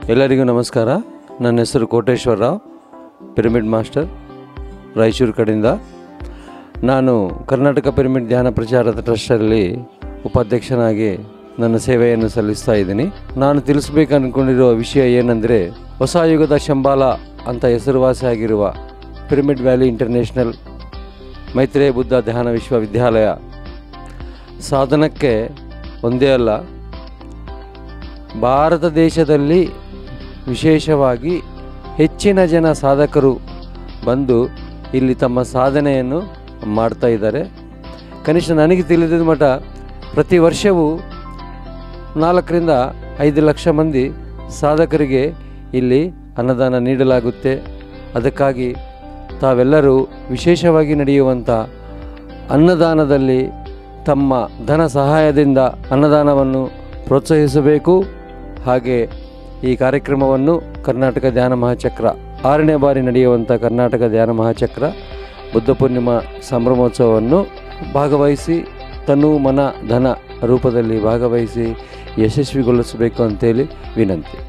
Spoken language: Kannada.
ಎಲ್ಲರಿಗೂ ನಮಸ್ಕಾರ ನನ್ನ ಹೆಸರು ಕೋಟೇಶ್ವರರಾವ್ ಪಿರಮಿಡ್ ಮಾಸ್ಟರ್ ರಾಯಚೂರು ಕಡೆಯಿಂದ ನಾನು ಕರ್ನಾಟಕ ಪಿರಮಿಡ್ ಧ್ಯಾನ ಪ್ರಚಾರದ ಟ್ರಸ್ಟಲ್ಲಿ ಉಪಾಧ್ಯಕ್ಷನಾಗಿ ನನ್ನ ಸೇವೆಯನ್ನು ಸಲ್ಲಿಸ್ತಾ ಇದ್ದೀನಿ ನಾನು ತಿಳಿಸ್ಬೇಕು ಅಂದ್ಕೊಂಡಿರುವ ವಿಷಯ ಏನಂದರೆ ಹೊಸ ಯುಗದ ಶಂಬಾಲ ಅಂತ ಹೆಸರುವಾಸಿಯಾಗಿರುವ Pyramid Valley International Maitreya Buddha ಧ್ಯಾನ ವಿಶ್ವವಿದ್ಯಾಲಯ ಸಾಧನಕ್ಕೆ ಒಂದೇ ಅಲ್ಲ ಭಾರತ ದೇಶದಲ್ಲಿ ವಿಶೇಷವಾಗಿ ಹೆಚ್ಚಿನ ಜನ ಸಾಧಕರು ಬಂದು ಇಲ್ಲಿ ತಮ್ಮ ಸಾಧನೆಯನ್ನು ಮಾಡ್ತಾ ಇದ್ದಾರೆ ಕನಿಷ್ಠ ನನಗೆ ತಿಳಿದಿದ ಮಟ್ಟ ಪ್ರತಿ ವರ್ಷವೂ ನಾಲ್ಕರಿಂದ ಐದು ಲಕ್ಷ ಮಂದಿ ಸಾಧಕರಿಗೆ ಇಲ್ಲಿ ಅನ್ನದಾನ ನೀಡಲಾಗುತ್ತೆ ಅದಕ್ಕಾಗಿ ತಾವೆಲ್ಲರೂ ವಿಶೇಷವಾಗಿ ನಡೆಯುವಂಥ ಅನ್ನದಾನದಲ್ಲಿ ತಮ್ಮ ಧನ ಸಹಾಯದಿಂದ ಅನ್ನದಾನವನ್ನು ಪ್ರೋತ್ಸಾಹಿಸಬೇಕು ಹಾಗೆ ಈ ಕಾರ್ಯಕ್ರಮವನ್ನು ಕರ್ನಾಟಕ ಧ್ಯಾನ ಮಹಾಚಕ್ರ ಆರನೇ ಬಾರಿ ನಡೆಯುವಂಥ ಕರ್ನಾಟಕ ಧ್ಯಾನ ಮಹಾಚಕ್ರ ಬುದ್ಧ ಪೂರ್ಣಿಮಾ ಸಂಭ್ರಮೋತ್ಸವವನ್ನು ಭಾಗವಹಿಸಿ ತನು ಮನ ಧನ ರೂಪದಲ್ಲಿ ಭಾಗವಹಿಸಿ ಯಶಸ್ವಿಗೊಳಿಸಬೇಕು ಅಂತೇಳಿ ವಿನಂತಿ